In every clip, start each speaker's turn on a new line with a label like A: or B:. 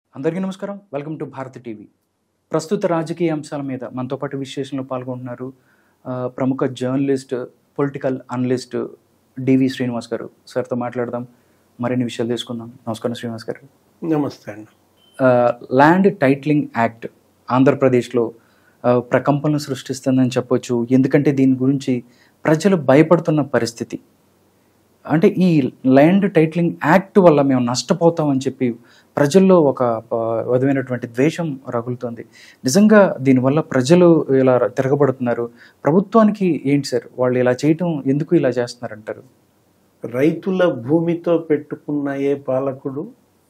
A: అందరికీ నమస్కారం welcome to Bharati TV ప్రస్తుత రాజకీయ అంశాల మీద మనతో పాటు విశ్లేషణలో పాల్గొంటున్నారు ఆ, ప్రముఖ journalist political analyst DV Srinivas గారు సార్తో మాట్లాడదాం మరిన్ని విషయాలు తెలుసుకుందాం నమస్కారం శ్రీనివాస్ గారు
B: నమస్తే అండి
A: ఆ, ల్యాండ్ టైటిలింగ్ యాక్ట్ ఆంధ్రప్రదేశ్లో ఆ, ప్రకంపనలు సృష్టిస్తుందని చెప్పొచ్చు ఎందుకంటే దీని గురించి ప్రజలు భయపడుతున్న పరిస్థితి అంటే ఈ ల్యాండ్ టైటిలింగ్ యాక్ట్ వల్ల మేము నష్టపోతామని చెప్పి ప్రజల్లో ఒక ఆ, విధమైనటువంటి ద్వేషం రగులుతుంది నిజంగా దీనివల్ల ప్రజలు ఇలా తిరగబడుతున్నారు ప్రభుత్వానికి ఏంటి సార్ వాళ్ళు ఇలా చేయటం ఎందుకు ఇలా చేస్తున్నారంటారు
B: రైతుల భూమితో పెట్టుకున్న ఏ పాలకుడు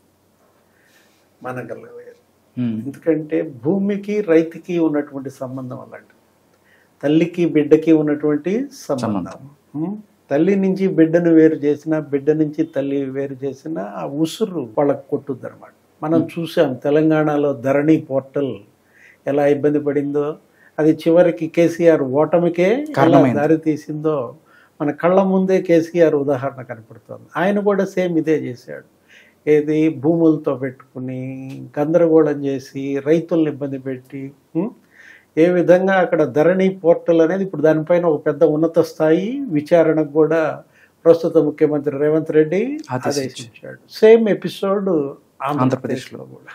B: మనగలలేదు
A: ఉమ్,
B: ఎందుకంటే భూమికి రైతుకి ఉన్నటువంటి సంబంధం అలాంటి తల్లికి బిడ్డకి ఉన్నటువంటి సంబంధం ఉం? తల్లి నుంచి బిడ్డను వేరు చేసిన బిడ్డ నుంచి తల్లి వేరు చేసిన ఆ ఉసురు వాళ్ళకు కొట్టుద్ది అనమాట మనం చూసాం తెలంగాణలో ధరణి పోర్టల్ ఎలా ఇబ్బంది పడిందో అది చివరికి కేసీఆర్ ఓటమికే ఎలా
A: కారణమైంది.
B: దారి తీసిందో మన కళ్ళ ముందే కేసీఆర్ ఉదాహరణ కనపడుతుంది ఆయన కూడా సేమ్ ఇదే చేశాడు ఏది భూములతో పెట్టుకుని గందరగోళం చేసి రైతుల్ని ఇబ్బంది పెట్టి ఉం? ఏ విధంగా అక్కడ ధరణి పోర్టల్ అనేది ఇప్పుడు దానిపైన ఒక పెద్ద ఉన్నత స్థాయి విచారణకు కూడా ప్రస్తుత ముఖ్యమంత్రి రేవంత్ రెడ్డి
A: ఆదేశించారు.
B: ఆదేశించాడు సేమ్ ఎపిసోడ్ ఆంధ్రప్రదేశ్లో కూడా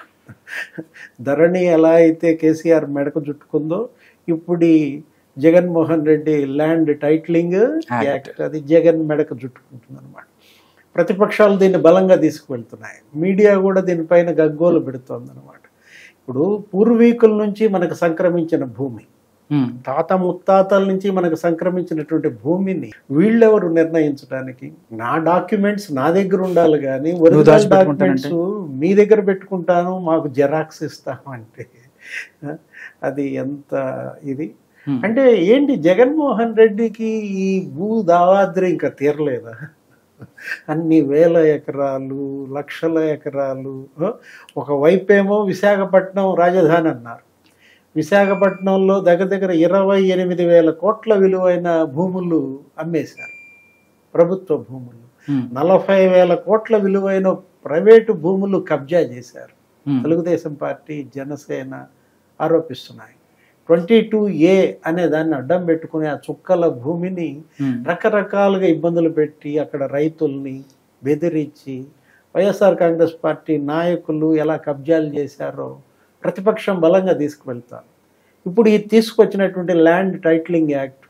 B: ధరణి ఎలా అయితే కేసీఆర్ మెడకు చుట్టుకుందో ఇప్పుడు ఈ Jaganmohan Reddy land titling
A: Act.
B: Act అది జగన్ మెడకు చుట్టుకుంటుంది అనమాట ప్రతిపక్షాలు దీన్ని బలంగా తీసుకువెళ్తున్నాయి మీడియా కూడా దీనిపైన గగ్గోలు పెడుతోంది అనమాట ఇప్పుడు పూర్వీకుల నుంచి మనకు సంక్రమించిన భూమి
A: ఉమ్,
B: తాత ముత్తాతల నుంచి మనకు సంక్రమించినటువంటి భూమిని వీళ్ళెవరు నిర్ణయించడానికి నా డాక్యుమెంట్స్ నా దగ్గర ఉండాలి కానీ ఒరిజినల్
A: దాచిపెట్టుకుంటానంటే?
B: డాక్యుమెంట్స్ మీ దగ్గర పెట్టుకుంటాను మాకు జెరాక్స్ ఇస్తాము అంటే ఆ, అది ఎంత ఇది
A: ఉమ్.
B: అంటే ఏంటి జగన్మోహన్ రెడ్డికి ఈ భూ దావాద్రి ఇంకా తీరలేదా అన్ని వేల ఎకరాలు లక్షల ఎకరాలు ఆ, ఒక వైపేమో విశాఖపట్నం రాజధాని అన్నారు విశాఖపట్నంలో దగ్గర దగ్గర ఇరవై ఎనిమిది వేల కోట్ల విలువైన భూములు అమ్మేశారు ప్రభుత్వ భూములు
A: ఉమ్,
B: నలభై వేల కోట్ల విలువైన ప్రైవేటు భూములు కబ్జా చేశారు
A: ఉమ్,
B: తెలుగుదేశం పార్టీ జనసేన ఆరోపిస్తున్నాయి ట్వంటీ టూ ఏ అనే దాన్ని అడ్డం పెట్టుకుని ఆ చుక్కల భూమిని
A: ఉమ్,
B: రకరకాలుగా ఇబ్బందులు పెట్టి అక్కడ రైతుల్ని బెదిరించి వైఎస్ఆర్ కాంగ్రెస్ పార్టీ నాయకులు ఎలా కబ్జాలు చేశారో ప్రతిపక్షం బలంగా తీసుకువెళ్తారు ఇప్పుడు ఈ తీసుకొచ్చినటువంటి land titling act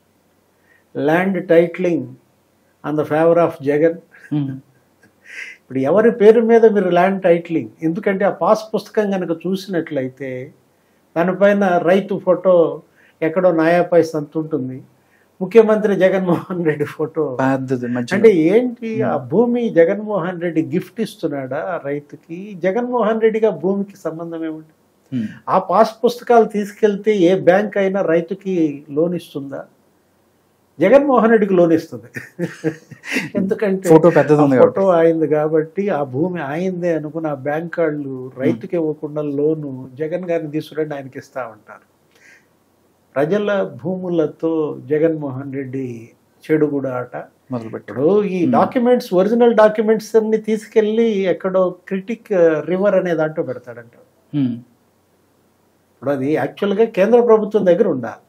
B: land titling on the favour of Jagan
A: um,
B: ఇప్పుడు ఎవరి పేరు మీద మీరు ల్యాండ్ టైటిలింగ్ ఎందుకంటే ఆ పాస్ పుస్తకం కనుక చూసినట్లయితే దానిపైన రైతు ఫోటో ఎక్కడో నాయాపై సంత ఉంటుంది ముఖ్యమంత్రి జగన్మోహన్ రెడ్డి ఫోటో
A: పెద్దది మధ్యలో.
B: అంటే ఏంటి ఆ భూమి జగన్మోహన్ రెడ్డి గిఫ్ట్ ఇస్తున్నాడా ఆ రైతుకి జగన్మోహన్ రెడ్డికి ఆ భూమికి సంబంధం ఏమిటి
A: ఉమ్,
B: ఆ పాస్ పుస్తకాలు తీసుకెళ్తే ఏ బ్యాంక్ అయినా రైతుకి లోన్ ఇస్తుందా జగన్మోహన్ రెడ్డికి లోన్ ఇస్తుంది ఎందుకంటే
A: ఫోటో పెద్దది ఉంది కాబట్టి
B: ఫోటో అయింది కాబట్టి ఆ భూమి ఆయిందే అనుకుని ఆ బ్యాంక్ వాళ్ళు రైతుకి ఇవ్వకుండా లోను జగన్ గారిని తీసుకురండి ఆయనకి ఇస్తా ఉంటారు ప్రజల భూములతో జగన్మోహన్ రెడ్డి చెడుగుడు ఆట
A: మొదలుపెట్టాడు
B: ఇప్పుడు ఈ డాక్యుమెంట్స్ ఒరిజినల్ డాక్యుమెంట్స్ అన్ని తీసుకెళ్లి ఎక్కడో క్రిటిక్ రివర్ అనే దాంట్లో పెడతాడంట
A: ఉమ్,
B: ఇప్పుడు అది యాక్చువల్గా కేంద్ర ప్రభుత్వం దగ్గర ఉండాలి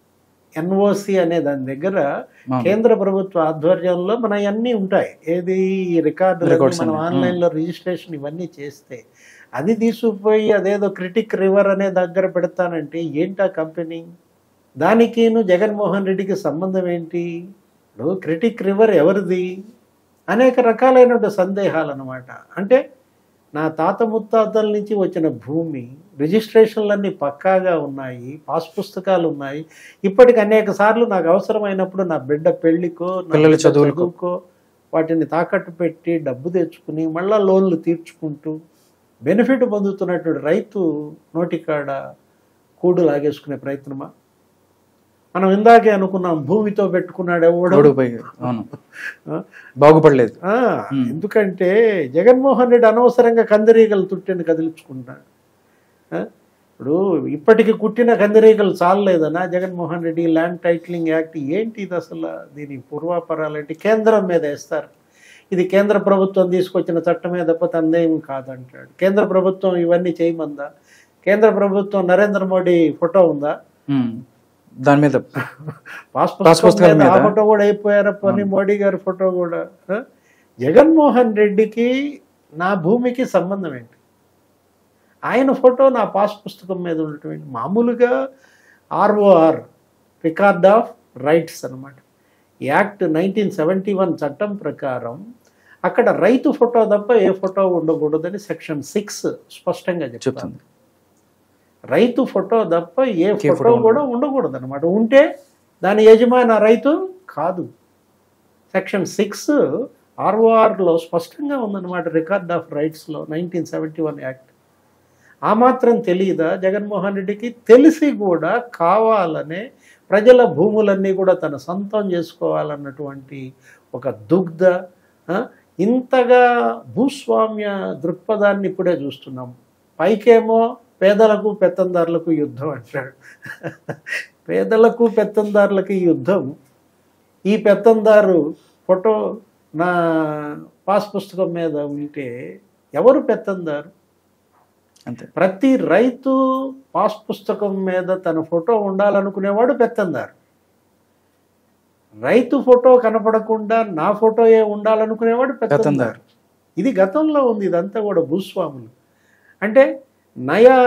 B: ఎన్ఓసి అనే దాని దగ్గర
A: అవును.
B: కేంద్ర ప్రభుత్వ ఆధ్వర్యంలో మన అన్నీ ఉంటాయి ఏది ఈ రికార్డు
A: Records
B: మనం
A: అన్ని.
B: ఆన్లైన్లో రిజిస్ట్రేషన్ ఇవన్నీ చేస్తే అది తీసుకుపోయి అదేదో క్రిటిక్ రివర్ అనే దగ్గర పెడతానంటే ఏంటి ఆ కంపెనీ దానికిను జగన్మోహన్ రెడ్డికి సంబంధం ఏంటి ఇప్పుడు క్రిటిక్ రివర్ ఎవరిది అనేక రకాలైన సందేహాలు అనమాట అంటే నా తాత ముత్తాతల నుంచి వచ్చిన భూమి రిజిస్ట్రేషన్లన్నీ పక్కాగా ఉన్నాయి పాస్ పుస్తకాలు ఉన్నాయి ఇప్పటికి అనేక సార్లు నాకు అవసరమైనప్పుడు నా బిడ్డ పెళ్లికో నా
A: పిల్లల
B: బిడ్డ
A: చదువులకో.
B: చదువుకో వాటిని తాకట్టు పెట్టి డబ్బు తెచ్చుకుని మళ్ళా లోన్లు తీర్చుకుంటూ బెనిఫిట్ పొందుతున్నటువంటి రైతు నోటికాడ కూడు లాగేసుకునే ప్రయత్నమా మనం ఇందాకే అనుకున్నాం భూమితో పెట్టుకున్నాడు ఎవడు
A: రోడ్డు పై అవును
B: ఆ?
A: బాగుపడలేదు
B: ఆ,
A: Hmm.
B: ఎందుకంటే జగన్మోహన్ రెడ్డి అనవసరంగా కందిరీగలు తుట్టిని కదిలించుకుంటాడు ఆ? ఇప్పుడు ఇప్పటికి కుట్టిన కందిరీగలు చాలలేదనా Jaganmohan Reddy land titling act ఏంటి ఇది అసలు దీని పూర్వాపరాలు ఏంటి కేంద్రం మీద వేస్తారు ఇది కేంద్ర ప్రభుత్వం తీసుకొచ్చిన చట్టమే తప్ప తనదేం కాదంటాడు కేంద్ర ప్రభుత్వం ఇవన్నీ చేయమందా కేంద్ర ప్రభుత్వం నరేంద్ర మోడీ ఫోటో ఉందా
A: ఉమ్. దాని మీద
B: పాస్
A: పాస్
B: పుస్తకం
A: పుస్తకాల
B: మీద ఆ
A: మీద?
B: ఫోటో కూడా అయిపోయారా పోనీ మోడీ గారి ఫోటో కూడా ఆ? జగన్మోహన్ రెడ్డికి నా భూమికి సంబంధం ఏంటి ఆయన ఫోటో నా పాస్ పుస్తకం మీద ఉన్నటువంటి మామూలుగా ఆర్ఓఆర్ రికార్డ్ ఆఫ్ రైట్స్ అన్నమాట యాక్ట్ నైన్టీన్ సెవెంటీ వన్ చట్టం ప్రకారం అక్కడ రైతు ఫోటో తప్ప ఏ ఫోటో ఉండకూడదని సెక్షన్ సిక్స్ స్పష్టంగా చెప్తుంది
A: చెప్తుంది
B: రైతు ఫోటో తప్ప ఏ
A: ఏ
B: ఫోటో
A: ఫోటో
B: కూడా ఉండకూడదు అనమాట ఉంటే దాని యజమాని ఆ రైతు కాదు సెక్షన్ సిక్స్ ఆర్ఓఆర్లో స్పష్టంగా ఉందన్నమాట రికార్డ్ ఆఫ్ రైట్స్లో నైన్టీన్ సెవెంటీ వన్ యాక్ట్ ఆ మాత్రం తెలియదా జగన్మోహన్ రెడ్డికి తెలిసి కూడా కావాలనే ప్రజల భూములన్నీ కూడా తన సొంతం చేసుకోవాలన్నటువంటి ఒక దుగ్ధ ఆ, ఇంతగా భూస్వామ్య దృక్పథాన్ని ఇప్పుడే చూస్తున్నాం పైకేమో పేదలకు పెత్తందారులకు యుద్ధం అంటాడు పేదలకు పెత్తందారులకి యుద్ధం ఈ పెత్తందారు ఫోటో నా పాస్ పుస్తకం మీద ఉంటే ఎవరు పెత్తందారు
A: అంతే
B: ప్రతి రైతు పాస్ పుస్తకం మీద తన ఫోటో ఉండాలనుకునేవాడు పెత్తందారు రైతు ఫోటో కనపడకుండా నా ఫోటో ఏ ఉండాలనుకునేవాడు పెత్తందారు
A: పెత్తందారు.
B: ఇది గతంలో ఉంది ఇదంతా కూడా భూస్వాములు అంటే నయా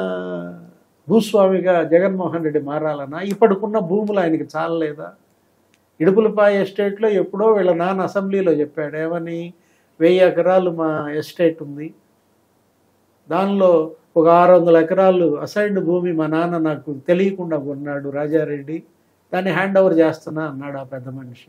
B: భూస్వామిగా జగన్మోహన్ రెడ్డి మారాలన్నా ఇప్పటికున్న భూములు ఆయనకి చాలలేదా ఇడుపులపాయ ఎస్టేట్లో ఎప్పుడో వీళ్ళ నాన్న అసెంబ్లీలో చెప్పాడు ఏమని వెయ్యి ఎకరాలు మా ఎస్టేట్ ఉంది దానిలో ఒక ఆరు వందల ఎకరాలు అసైన్డ్ భూమి మా నాన్న నాకు తెలియకుండా కొన్నాడు రాజారెడ్డి దాన్ని హ్యాండ్ ఓవర్ చేస్తున్నా అన్నాడు ఆ పెద్ద మనిషి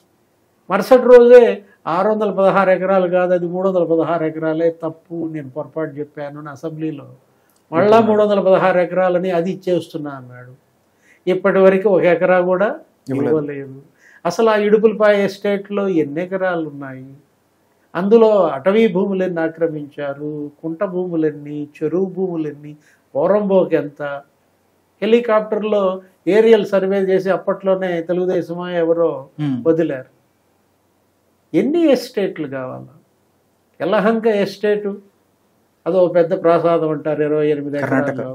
B: మరుసటి రోజే ఆరు వందల పదహారు ఎకరాలు కాదు అది మూడు వందల పదహారు ఎకరాలే తప్పు నేను పొరపాటు చెప్పాను అని అసెంబ్లీలో మళ్ళా మూడు వందల పదహారు ఎకరాలని అది ఇచ్చేస్తున్నా అన్నాడు ఇప్పటి వరకు ఒక ఎకరా కూడా
A: ఇవ్వలేదు.
B: ఇవ్వలేదు అసలు ఆ ఇడుపులపాయ ఎస్టేట్లో ఎన్ని ఎకరాలు ఉన్నాయి అందులో అటవీ భూములెన్ని ఆక్రమించారు కుంట భూములెన్ని చెరువు భూములెన్ని పోరంబోకి ఎంత హెలికాప్టర్లో ఏరియల్ సర్వే చేసి అప్పట్లోనే తెలుగుదేశమా ఎవరో
A: ఉమ్.
B: వదిలారు ఎన్ని ఎస్టేట్లు కావాలా ఎలహంక ఎస్టేటు అదో పెద్ద ప్రాసాదం అంటారు ఇరవై ఎనిమిది
A: కర్ణాటక.
B: ఎకరాలు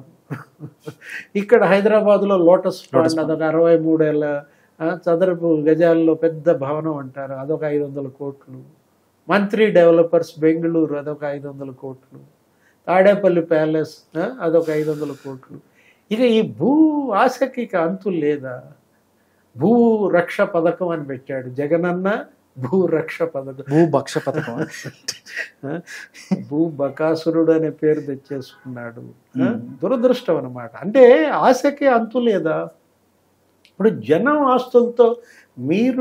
B: ఇక్కడ హైదరాబాద్లో లోటస్
A: లోటస్
B: పాండ్ అదొక అరవై మూడేళ్ళ ఆ, చదరపు గజాల్లో పెద్ద భవనం అంటారు అదొక ఐదు వందల కోట్లు మంత్రి డెవలపర్స్ బెంగళూరు అదొక ఐదు వందల కోట్లు తాడేపల్లి ప్యాలెస్ ఆ, అదొక ఐదు వందల కోట్లు ఇక ఈ భూ ఆశకి ఇక అంతు లేదా భూ రక్ష పథకం అని పెట్టాడు జగనన్న భూ రక్ష పథకం
A: భూభక్ష పథకం
B: ఆ? భూ బకాసురుడు అనే పేరు తెచ్చేసుకున్నాడు ఆ?
A: మ్మ్.
B: దురదృష్టం అన్నమాట అంటే ఆశకి అంతు లేదా ఇప్పుడు జనం ఆస్తులతో మీరు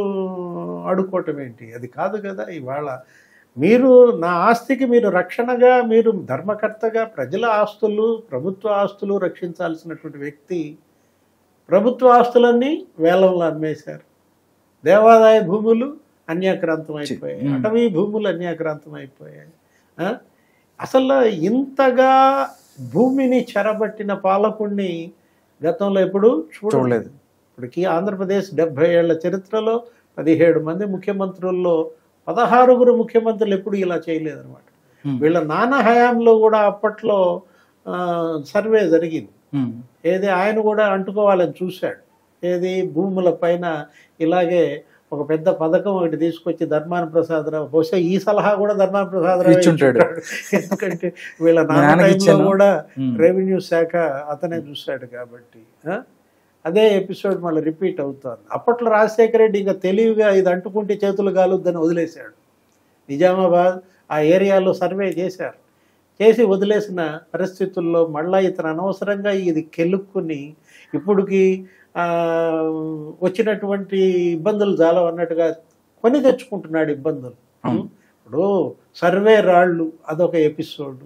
B: అడుక్కోవటం ఏంటి అది కాదు కదా ఇవాళ మీరు నా ఆస్తికి మీరు రక్షణగా మీరు ధర్మకర్తగా ప్రజల ఆస్తులు ప్రభుత్వ ఆస్తులు రక్షించాల్సినటువంటి వ్యక్తి ప్రభుత్వ ఆస్తులన్నీ వేలంలో అమ్మేశారు దేవాదాయ భూములు అన్యాక్రాంతం అయిపోయాయి
A: మ్మ్.
B: అటవీ భూములు అన్యాక్రాంతం అయిపోయాయి ఆ? అసలు ఇంతగా భూమిని చెరబట్టిన పాలకుణ్ణి గతంలో ఎప్పుడు చూడలేదు
A: చూడలేదు
B: ఇప్పటికీ ఆంధ్రప్రదేశ్ డెబ్బై ఏళ్ల చరిత్రలో పదిహేడు మంది ముఖ్యమంత్రుల్లో పదహారుగురు ముఖ్యమంత్రులు ఎప్పుడు ఇలా చేయలేదన్నమాట
A: ఉమ్.
B: వీళ్ళ నాన్న హయాంలో కూడా అప్పట్లో ఆ, సర్వే జరిగింది
A: ఉమ్.
B: ఏది ఆయన కూడా అంటుకోవాలని చూశాడు ఏది భూముల పైన ఇలాగే ఒక పెద్ద పథకం ఒకటి తీసుకొచ్చి ధర్మాన ప్రసాదరావు బహుశా ఈ సలహా కూడా ధర్మాన ప్రసాదరావు
A: ఇచ్చుంటాడు.
B: ఎందుకంటే వీళ్ళ
A: మా
B: నాన్న
A: నాన్నకి
B: టైంలో
A: ఇచ్చాను.
B: కూడా
A: ఉమ్.
B: రెవెన్యూ శాఖ అతనే చూశాడు కాబట్టి ఆ? అదే ఎపిసోడ్ మళ్ళీ రిపీట్ అవుతుంది అప్పట్లో రాజశేఖర రెడ్డి ఇంకా తెలివిగా ఇది అంటుకుంటే చేతులు కాలుద్దని వదిలేశాడు నిజామాబాద్ ఆ ఏరియాలో సర్వే చేశారు చేసి వదిలేసిన పరిస్థితుల్లో మళ్ళా ఇతను అనవసరంగా ఇది కెలుక్కుని ఇప్పుడుకి ఆ, వచ్చినటువంటి ఇబ్బందులు చాలా అన్నట్టుగా కొని తెచ్చుకుంటున్నాడు ఇబ్బందులు
A: అవును.
B: ఇప్పుడు సర్వే రాళ్ళు అదొక ఎపిసోడ్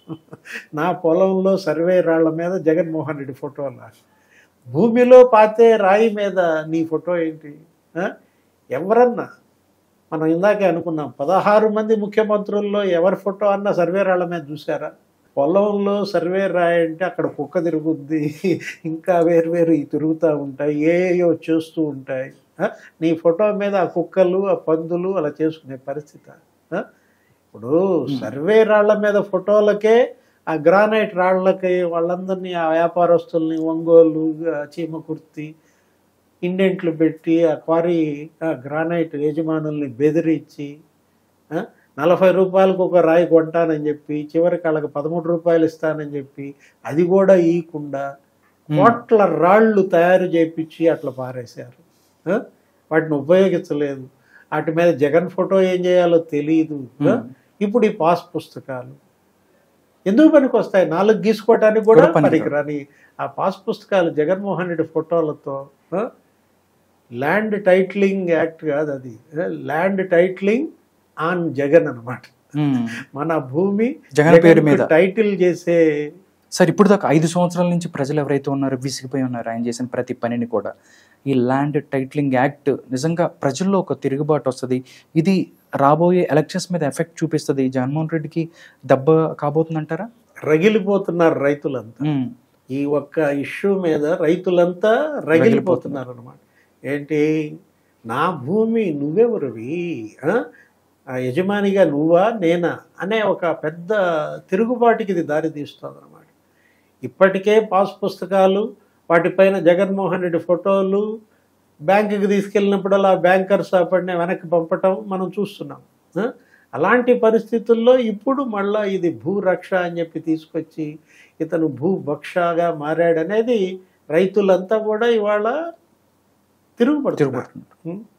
B: నా పొలంలో సర్వే రాళ్ల మీద జగన్మోహన్ రెడ్డి ఫోటోలా భూమిలో పాతే రాయి మీద నీ ఫోటో ఏంటి ఆ? ఎవరన్నా మనం ఇందాకే అనుకున్నాం పదహారు మంది ముఖ్యమంత్రుల్లో ఎవరి ఫోటో అన్న సర్వే రాళ్ల మీద చూసారా పొలంలో సర్వే రాయి అంటే అక్కడ కుక్క తిరుగుద్ది ఇంకా వేరు వేరు తిరుగుతూ ఉంటాయి ఏయో చేస్తూ ఉంటాయి ఆ? ఆ? నీ ఫోటో మీద ఆ కుక్కలు ఆ పందులు అలా చేసుకునే పరిస్థితి ఆ? ఇప్పుడు సర్వే రాళ్ల మీద ఫోటోలకే ఆ గ్రానైట్ రాళ్ళకి వాళ్ళందరినీ ఆ వ్యాపారస్తుల్ని ఒంగోలు ఆ చీమకుర్తి ఇండెంట్లు పెట్టి ఆ క్వారీ ఆ గ్రానైట్ యజమానుల్ని బెదిరించి ఆ, నలభై రూపాయలకు ఒక రాయి కొంటానని చెప్పి చివరికి వాళ్ళకి పదమూడు రూపాయలు ఇస్తానని చెప్పి అది కూడా ఇయకుండా కోట్ల రాళ్ళు తయారు చేపించి అట్లా పారేశారు ఆ? వాటిని ఉపయోగించలేదు వాటి మీద జగన్ ఫోటో ఏం చేయాలో తెలియదు ఆ? ఇప్పుడు ఈ పాస్ పుస్తకాలు ఎందుకు పనికి వస్తాయి నాలుగు గీసుకోవటానికి కూడా
A: కూడా పనికిరావు.
B: పనికిరాని ఆ పాస్ పుస్తకాలు జగన్మోహన్ రెడ్డి ఫోటోలతో ఆ? ల్యాండ్ టైటిలింగ్ యాక్ట్ కాదు అది ఆ? ల్యాండ్ టైటిలింగ్ ఆన్ జగన్ అన్నమాట
A: మ్మ్.
B: మన భూమి
A: జగన్ పేరు మీద
B: జగన్కు టైటిల్ చేసే
A: సార్ ఇప్పుడు దాకా ఐదు సంవత్సరాల నుంచి ప్రజలు ఎవరైతే ఉన్నారో విసిగిపోయి ఉన్నారో ఆయన చేసిన ప్రతి పనిని కూడా ఈ ల్యాండ్ టైటిలింగ్ యాక్ట్ నిజంగా ప్రజల్లో ఒక తిరుగుబాటు వస్తుంది ఇది రాబోయే ఎలక్షన్స్ మీద ఎఫెక్ట్ చూపిస్తుంది జగన్మోహన్ రెడ్డికి దెబ్బ కాబోతుందంటారా
B: రగిలిపోతున్నారు రైతులంతా
A: మ్మ్.
B: ఈ ఒక్క ఇష్యూ మీద రైతులంతా రగిలిపోతున్నారు అనమాట ఏంటి నా భూమి నువ్వెవరివి ఆ? ఆ యజమానిగా నువ్వా నేనా అనే ఒక పెద్ద తిరుగుబాటుకి ఇది దారి తీస్తుంది అనమాట ఇప్పటికే పాస్ పుస్తకాలు వాటిపైన జగన్మోహన్ రెడ్డి ఫోటోలు బ్యాంకుకి తీసుకెళ్ళినప్పుడల్లా బ్యాంకర్స్ అప్పటినే వెనక్కి పంపటం మనం చూస్తున్నాం ఆ? అలాంటి పరిస్థితుల్లో ఇప్పుడు మళ్ళా ఇది భూరక్ష అని చెప్పి తీసుకొచ్చి ఇతను భూభక్షగా మారాడనేది రైతులంతా కూడా ఇవాళ తిరుగుపడుతున్నారు
A: తిరుగుబాటు
B: ఉం?